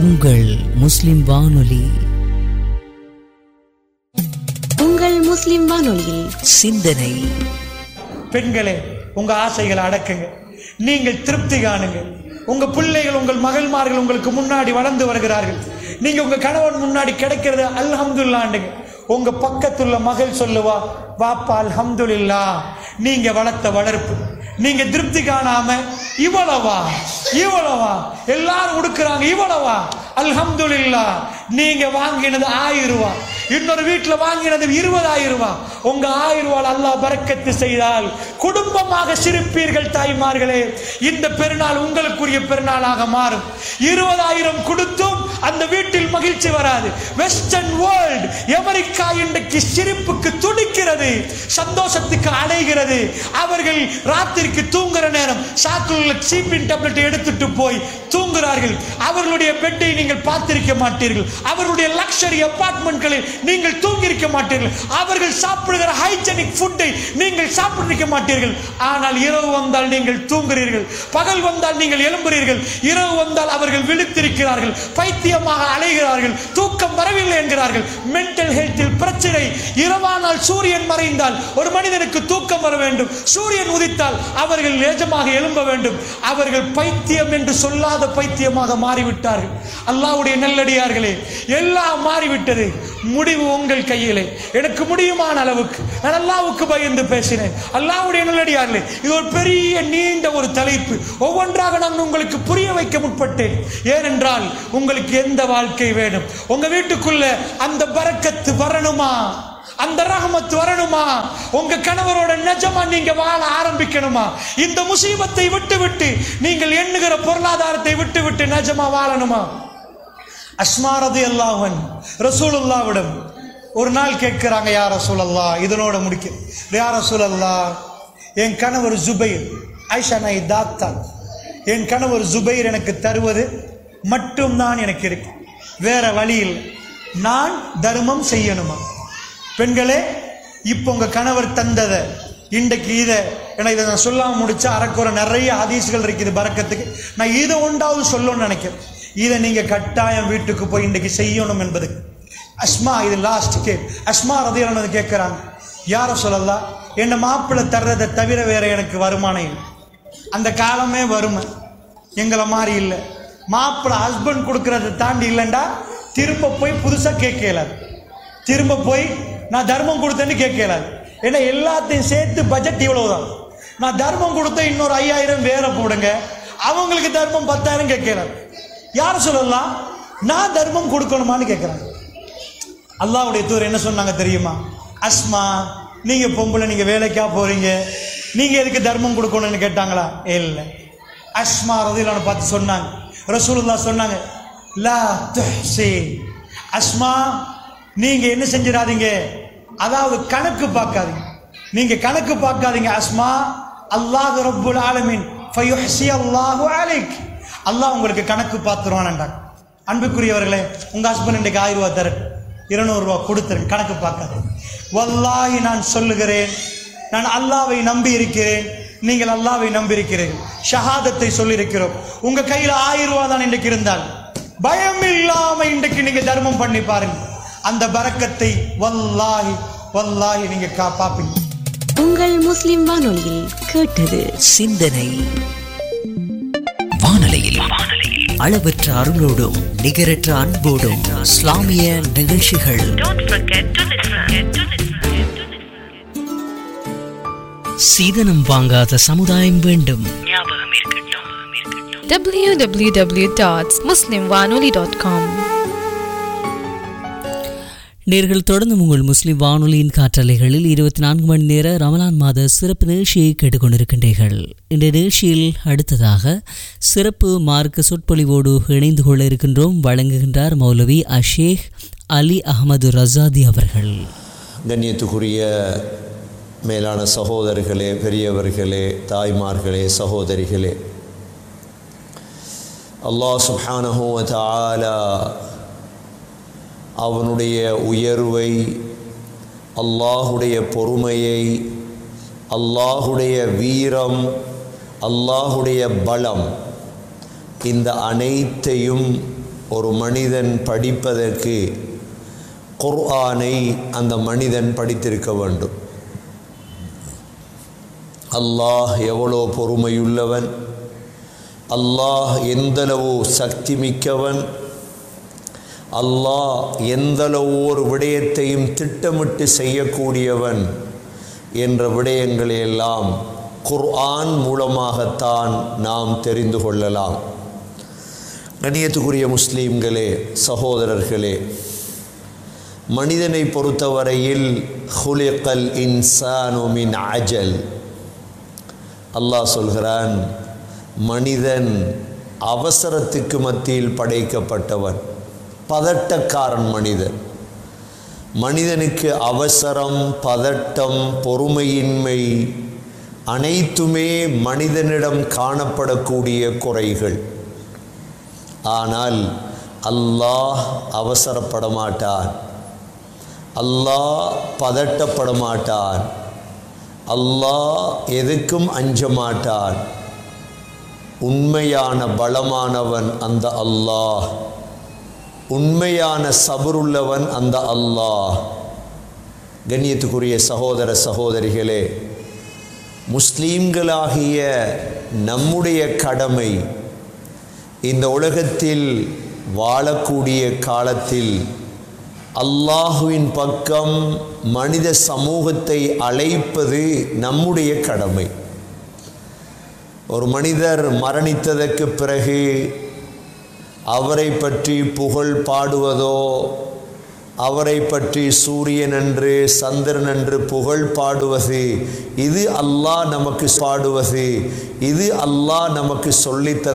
உங்கள் முஸ்லிம் வானொலி உங்கள் முஸ்லிம் வானொலியில் சிந்தனை பெண்களே உங்க ஆசைகளை அடக்குங்க நீங்கள் திருப்தி காணுங்க உங்க பிள்ளைகள் உங்கள் மகள்மார்கள் உங்களுக்கு முன்னாடி வளர்ந்து வருகிறார்கள் நீங்க உங்க கணவன் முன்னாடி கிடைக்கிறது அல்ஹம்துல்லாண்டுங்க உங்க பக்கத்துள்ள மகள் சொல்லுவா வாப்பா அல்ஹம்துலில்லா நீங்க வளர்த்த வளர்ப்பு நீங்க திருப்தி காணாம இவ்வளவா இவ்வளவா எல்லாரும் உடுக்குறாங்க இவ்வளவா அல்ஹம்துலில்லா நீங்க வாங்கினது ஆயிரம் ரூபாய் இன்னொரு வீட்டுல வாங்கினது இருபதாயிரம் ரூபாய் உங்க ஆயிரம் ரூபாய் அல்லாஹ் பறக்கத்து செய்தால் குடும்பமாக சிரிப்பீர்கள் தாய்மார்களே இந்த பெருநாள் உங்களுக்குரிய பெருநாளாக மாறும் இருபதாயிரம் கொடுத்தும் அந்த வீட்டில் மகிழ்ச்சி வராது வெஸ்டர்ன் வேர்ல்ட் அமெரிக்கா இன்றைக்கு சிரிப்புக்கு துடிக்கிறது சந்தோஷத்துக்கு அடைகிறது அவர்கள் ராத்திரிக்கு தூங்குற நேரம் சாக்குள்ள சீப்பின் டேப்லெட் எடுத்துட்டு போய் தூங்குகிறார்கள் அவர்களுடைய பெட்டை நீங்கள் பார்த்திருக்க மாட்டீர்கள் அவர்களுடைய லக்ஸரி அபார்ட்மெண்ட்களில் நீங்கள் தூங்கியிருக்க மாட்டீர்கள் அவர்கள் சாப்பிடுகிற ஹைஜெனிக் ஃபுட்டை நீங்கள் சாப்பிட்டிருக்க மாட்டீர்கள் ஆனால் இரவு வந்தால் நீங்கள் தூங்குகிறீர்கள் பகல் வந்தால் நீங்கள் எழும்புகிறீர்கள் இரவு வந்தால் அவர்கள் விழித்திருக்கிறார்கள் பைத்தியமாக அலைகிறார்கள் தூக்கம் வரவில்லை என்கிறார்கள் மென்டல் ஹெல்த்தில் பிரச்சனை இரவானால் சூரியன் மறைந்தால் ஒரு மனிதனுக்கு தூக்கம் வர வேண்டும் சூரியன் உதித்தால் அவர்கள் நிஜமாக எழும்ப வேண்டும் அவர்கள் பைத்தியம் என்று சொல்லாத பைத்தியமாக மாறிவிட்டார்கள் அல்லாஹ்வுடைய நல்லடியார்களே எல்லாம் மாறிவிட்டது முடிவு உங்கள் கையிலே எனக்கு முடியுமான அளவுக்கு நான் அல்லாவுக்கு பயந்து பேசினேன் அல்லாஹ்வுடைய நல்லடியார்களே இது ஒரு பெரிய நீண்ட ஒரு தலைப்பு ஒவ்வொன்றாக நான் உங்களுக்கு புரிய வைக்க முற்பட்டேன் ஏனென்றால் உங்களுக்கு எந்த வாழ்க்கை வேணும் உங்க வீட்டுக்குள்ள அந்த பரக்கத்து வரணுமா அந்த ரஹமத் வரணுமா உங்க கணவரோட நிஜமா நீங்க வாழ ஆரம்பிக்கணுமா இந்த முசீபத்தை விட்டு விட்டு நீங்கள் எண்ணுகிற பொருளாதாரத்தை விட்டு விட்டு நிஜமா வாழணுமா அஸ்மாரது அல்லாஹன் ரசூலுல்லாவிடம் ஒரு நாள் கேட்கிறாங்க யார் ரசூலல்லா இதனோட முடிக்க யார் ரசூலல்லா என் கணவர் ஜுபைர் ஐஷா நாய் தாத்தான் என் கணவர் ஜுபைர் எனக்கு தருவது மட்டும்தான் எனக்கு இருக்கு வேற வழி இல்லை நான் தர்மம் செய்யணுமா பெண்களே இப்போ உங்க கணவர் தந்ததை இன்றைக்கு இதை ஏன்னா இதை நான் சொல்லாம முடிச்சா அறக்குறை நிறைய ஹதீஸ்கள் இருக்குது பறக்கத்துக்கு நான் இதை ஒன்றாவது சொல்லணும்னு நினைக்கிறேன் இதை நீங்க கட்டாயம் வீட்டுக்கு போய் இன்றைக்கு செய்யணும் என்பது அஸ்மா இது லாஸ்ட் கே அஸ்மா ரதியானது கேட்குறாங்க யார சொல்லலாம் என்ன மாப்பிள்ளை தர்றதை தவிர வேற எனக்கு வருமானம் இல்லை அந்த காலமே வறுமை எங்களை மாதிரி இல்லை மாப்பிள்ளை ஹஸ்பண்ட் கொடுக்கறத தாண்டி இல்லைண்டா திரும்ப போய் புதுசாக கேட்க இயலாது திரும்ப போய் நான் தர்மம் கொடுத்தேன்னு கேட்க இயலாது ஏன்னா எல்லாத்தையும் சேர்த்து பட்ஜெட் இவ்வளவுதான் நான் தர்மம் கொடுத்த இன்னொரு ஐயாயிரம் வேற போடுங்க அவங்களுக்கு தர்மம் பத்தாயிரம் கேட்க இயலாது யார் சொல்லலாம் நான் தர்மம் கொடுக்கணுமான்னு கேட்குறாங்க அல்லாவுடைய தூர் என்ன சொன்னாங்க தெரியுமா அஸ்மா நீங்க பொம்பளை நீங்க வேலைக்கா போறீங்க நீங்க எதுக்கு தர்மம் கொடுக்கணும்னு கேட்டாங்களா இல்லை அஸ்மா ரதிலான பார்த்து சொன்னாங்க ரசூலுல்லா சொன்னாங்க லா துஹ்சி அஸ்மா நீங்க என்ன செஞ்சிடாதீங்க அதாவது கணக்கு பார்க்காதீங்க நீங்க கணக்கு பார்க்காதீங்க அஸ்மா அல்லாஹ் ரப்புல் ஆலமீன் ஃபயுஹ்சி அல்லாஹு அலைக் அல்லாஹ் உங்களுக்கு கணக்கு பார்த்துருவான்டாங்க அன்புக்குரியவர்களே உங்க ஹஸ்பண்ட் இன்றைக்கு ஆயிரம் ரூபாய் தரட்டும் இருநூறுவா கொடுத்துருங்க கணக்கு பார்க்காது வல்லாஹி நான் சொல்லுகிறேன் நான் அல்லாவை நம்பி இருக்கிறேன் நீங்கள் அல்லாவை நம்பி இருக்கிறீர்கள் ஷஹாதத்தை சொல்லியிருக்கிறோம் உங்க கையில் ஆயிரம் ரூபா தான் இன்றைக்கு இருந்தால் பயம் இல்லாம இன்றைக்கு நீங்க தர்மம் பண்ணி பாருங்க அந்த பரக்கத்தை வல்லாஹி வல்லாஹி நீங்க கா பாப்பீங்க உங்கள் முஸ்லிம் வானொலியில் கேட்டது சிந்தனை வானொலியில் அளவற்ற அருளோடும் நிகரற்ற அன்போடும் இஸ்லாமிய நிகழ்ச்சிகள் Don't forget to listen. To listen. To listen. சீதனம் வாங்காத சமுதாயம் வேண்டும் ஞாபகம் இருக்கட்டும் இருக்கட்டும். www.muslimwanoli.com நேர்கள் தொடர்ந்து உங்கள் முஸ்லிம் வானொலியின் காற்றலைகளில் இருபத்தி நான்கு மணி நேர ரமலான் மாத சிறப்பு நிகழ்ச்சியை கேட்டுக்கொண்டிருக்கின்றீர்கள் இந்த நிகழ்ச்சியில் அடுத்ததாக சிறப்பு மார்க்க சொற்பொழிவோடு இணைந்து கொள்ள இருக்கின்றோம் வழங்குகின்றார் மௌலவி அஷேக் அலி அகமது ரசாதி அவர்கள் கண்ணியத்துக்குரிய மேலான சகோதரர்களே பெரியவர்களே தாய்மார்களே சகோதரிகளே அல்லாஹ் சுப்ஹானஹு வ தஆலா அவனுடைய உயர்வை அல்லாஹுடைய பொறுமையை அல்லாஹுடைய வீரம் அல்லாஹுடைய பலம் இந்த அனைத்தையும் ஒரு மனிதன் படிப்பதற்கு குர்ஆனை அந்த மனிதன் படித்திருக்க வேண்டும் அல்லாஹ் எவ்வளோ பொறுமையுள்ளவன் அல்லாஹ் எந்தளவு சக்தி மிக்கவன் அல்லாஹ் எந்தளவு ஒரு விடயத்தையும் திட்டமிட்டு செய்யக்கூடியவன் என்ற விடயங்களை எல்லாம் குர்ஆன் மூலமாகத்தான் நாம் தெரிந்து கொள்ளலாம் கண்ணியத்துக்குரிய முஸ்லீம்களே சகோதரர்களே மனிதனை பொறுத்தவரையில் ஹுலிகல் இன்சானு மின் அஜல் அல்லாஹ் சொல்கிறான் மனிதன் அவசரத்துக்கு மத்தியில் படைக்கப்பட்டவன் பதட்டக்காரன் மனிதன் மனிதனுக்கு அவசரம் பதட்டம் பொறுமையின்மை அனைத்துமே மனிதனிடம் காணப்படக்கூடிய குறைகள் ஆனால் அல்லாஹ் அவசரப்பட மாட்டான் அல்லாஹ் பதட்டப்பட மாட்டான் அல்லாஹ் எதுக்கும் அஞ்ச மாட்டான் உண்மையான பலமானவன் அந்த அல்லாஹ் உண்மையான சபருள்ளவன் அந்த அல்லாஹ் கண்ணியத்துக்குரிய சகோதர சகோதரிகளே முஸ்லீம்களாகிய நம்முடைய கடமை இந்த உலகத்தில் வாழக்கூடிய காலத்தில் அல்லாஹுவின் பக்கம் மனித சமூகத்தை அழைப்பது நம்முடைய கடமை ஒரு மனிதர் மரணித்ததற்கு பிறகு அவரை பற்றி புகழ் பாடுவதோ அவரை பற்றி சூரியன் என்று சந்திரன் என்று புகழ் பாடுவது இது அல்லாஹ் நமக்கு பாடுவது இது அல்லாஹ் நமக்கு சொல்லித்த